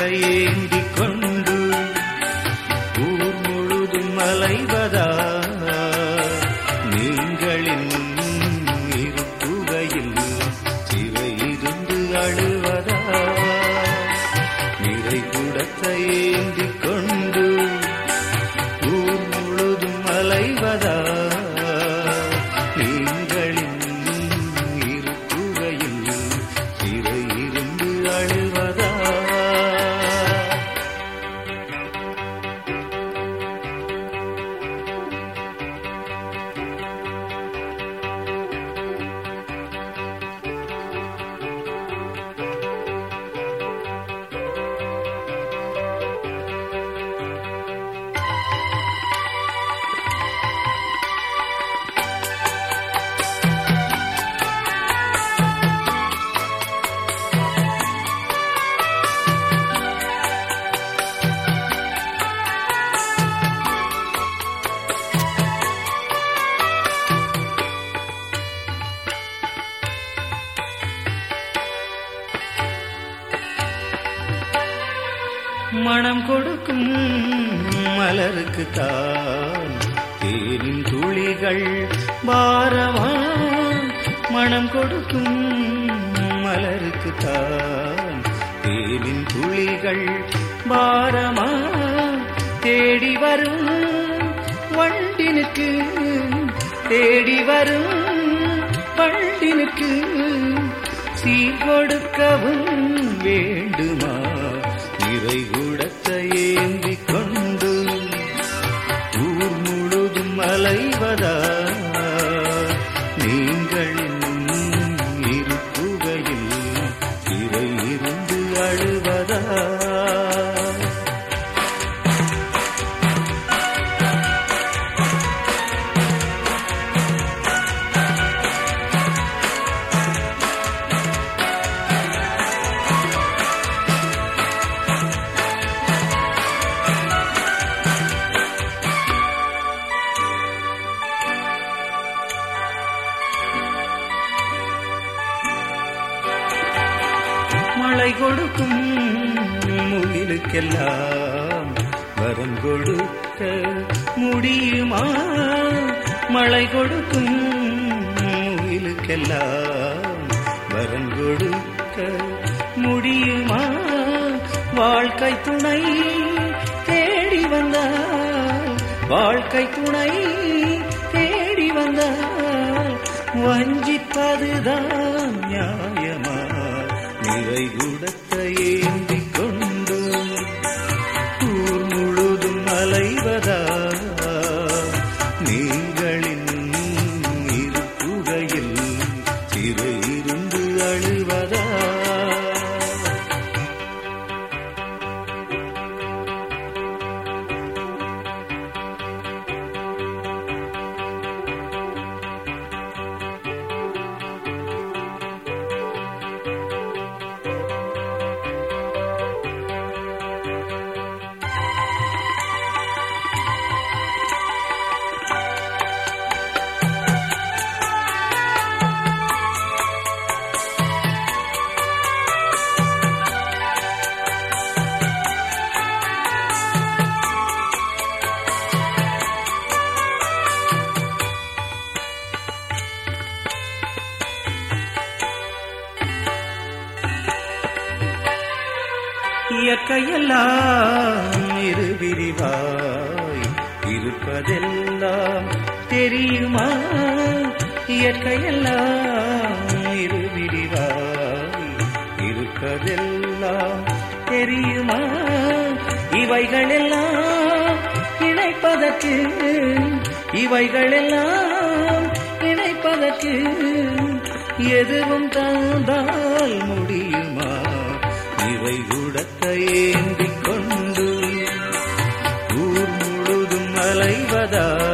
குடத்தை ஏந்திக் கொண்டு ஊர் முழுதும் அலைவதா நீங்கள் இன்னும் இருப்புகையில் சிவை இருந்து அழுவதா நிறை குடத்தை ஏந்திக் கொண்டு ஊர் முழுதும் அலைவதா நீங்கள் இன்னும் இருப்புகையில் சிறை இருந்து அழுவதா மனம் கொடுக்கும் மலருக்கு தான் தேனின் துளிகள் பாரமா மனம் கொடுக்கும் மலருக்கு தான் தேனின் துளிகள் பாரமா தேடி வரும் வண்டினுக்கு தேடி வரும் வண்டினுக்கு சீர் கொடுக்கவும் வேண்டுமா இறை குடத்தை ஏந்தி கொண்டு ஊர் முழுதும் அலைவதா நீங்கள் இன்னும் இருப்புகையில் இறை இருந்து அழுவதா மழை கொடுக்கும் முகிலுக்கெல்லாம் வரம் கொடுக்க முடியுமா மழை கொடுக்கும் முகிலுக்கெல்லாம் வரம் கொடுக்க முடியுமா வாழ்க்கை துணை தேடி வந்தால் வாழ்க்கை துணை தேடி வந்தால் வஞ்சிப்பதுதான் நியாயமா நிறை குடத்தை ஏந்தி கொண்டு ஊர் முழுதும் அலைவதா நீங்களின் இருப்புகையில் சிறை இருந்து அழுவதா இயற்கையெல்லாம் இருவிரிவாய் இருப்பதெல்லாம் தெரியுமா இயற்கையெல்லாம் இருவிரிவாய் இருப்பதெல்லாம் தெரியுமா இவைகளெல்லாம் இணைப்பதற்கு இவைகளெல்லாம் இணைப்பதற்கு எதுவும் தந்தால் முடியுமா இவை குடத்தை ஏந்திக் கொண்டு ஊர் முழுதும் அலைவதா